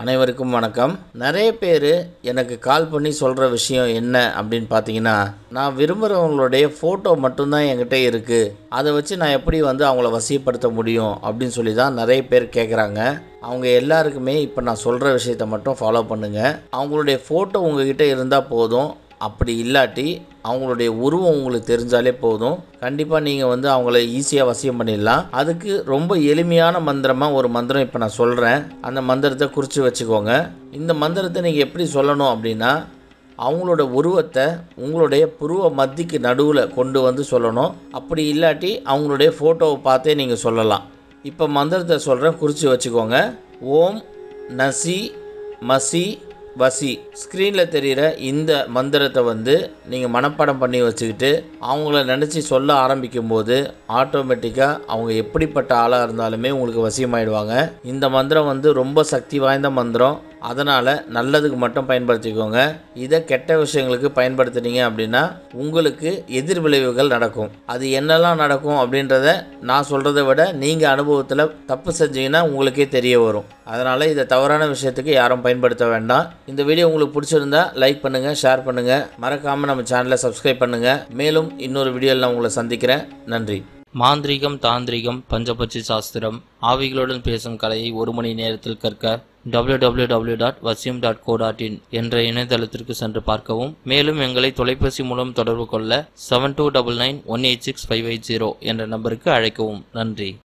அனைவருக்கும் வணக்கம் நிறைய பேர் எனக்கு கால் பண்ணி சொல்கிற விஷயம் என்ன அப்படின்னு பார்த்தீங்கன்னா நான் விரும்புகிறவங்களுடைய ஃபோட்டோ மட்டும்தான் என்கிட்ட இருக்குது அதை வச்சு நான் எப்படி வந்து அவங்கள வசியப்படுத்த முடியும் அப்படின்னு சொல்லி தான் நிறைய பேர் கேட்குறாங்க அவங்க எல்லாருக்குமே இப்போ நான் சொல்கிற விஷயத்த மட்டும் ஃபாலோ பண்ணுங்கள் அவங்களுடைய ஃபோட்டோ உங்ககிட்ட இருந்தால் போதும் அப்படி இல்லாட்டி அவங்களுடைய உருவம் உங்களுக்கு தெரிஞ்சாலே போதும் கண்டிப்பாக நீங்கள் வந்து அவங்கள ஈஸியாக வசியம் பண்ணிடலாம் அதுக்கு ரொம்ப எளிமையான மந்திரமாக ஒரு மந்திரம் இப்போ நான் சொல்கிறேன் அந்த மந்திரத்தை குறித்து வச்சுக்கோங்க இந்த மந்திரத்தை நீங்கள் எப்படி சொல்லணும் அப்படின்னா அவங்களோட உருவத்தை உங்களுடைய புருவ மத்திக்கு நடுவில் கொண்டு வந்து சொல்லணும் அப்படி இல்லாட்டி அவங்களுடைய ஃபோட்டோவை பார்த்தே நீங்கள் சொல்லலாம் இப்போ மந்திரத்தை சொல்கிறேன் குறித்து வச்சுக்கோங்க ஓம் நசி மசி வசி ஸ்க்ரீனில் தெரிகிற இந்த மந்திரத்தை வந்து நீங்கள் மனப்பாடம் பண்ணி வச்சுக்கிட்டு அவங்கள நினச்சி சொல்ல ஆரம்பிக்கும்போது ஆட்டோமேட்டிக்காக அவங்க எப்படிப்பட்ட ஆளாக இருந்தாலுமே உங்களுக்கு வசியமாயிடுவாங்க இந்த மந்திரம் வந்து ரொம்ப சக்தி வாய்ந்த மந்திரம் அதனால் நல்லதுக்கு மட்டும் பயன்படுத்திக்கோங்க இதை கெட்ட விஷயங்களுக்கு பயன்படுத்துனீங்க அப்படின்னா உங்களுக்கு எதிர் விளைவுகள் நடக்கும் அது என்னெல்லாம் நடக்கும் அப்படின்றத நான் சொல்கிறத விட நீங்கள் அனுபவத்தில் தப்பு செஞ்சீங்கன்னா உங்களுக்கே தெரிய வரும் அதனால் இதை தவறான விஷயத்துக்கு யாரும் பயன்படுத்த வேண்டாம் இந்த வீடியோ உங்களுக்கு பிடிச்சிருந்தா லைக் பண்ணுங்கள் ஷேர் பண்ணுங்கள் மறக்காமல் நம்ம சேனலை சப்ஸ்கிரைப் பண்ணுங்கள் மேலும் இன்னொரு வீடியோவில் நான் உங்களை சந்திக்கிறேன் நன்றி மாந்திரீகம் தாந்திரிகம் பஞ்சபட்சி சாஸ்திரம் ஆவிகளுடன் பேசும் கலையை ஒரு மணி நேரத்தில் கற்க www.vasyum.co.in டாட் வசியம் டாட் கோ டாட் இன் என்ற இணையதளத்திற்கு சென்று பார்க்கவும் மேலும் எங்களை தொலைபேசி மூலம் தொடர்பு கொள்ள seven two double nine one eight six five eight zero என்ற நம்பருக்கு அழைக்கவும் நன்றி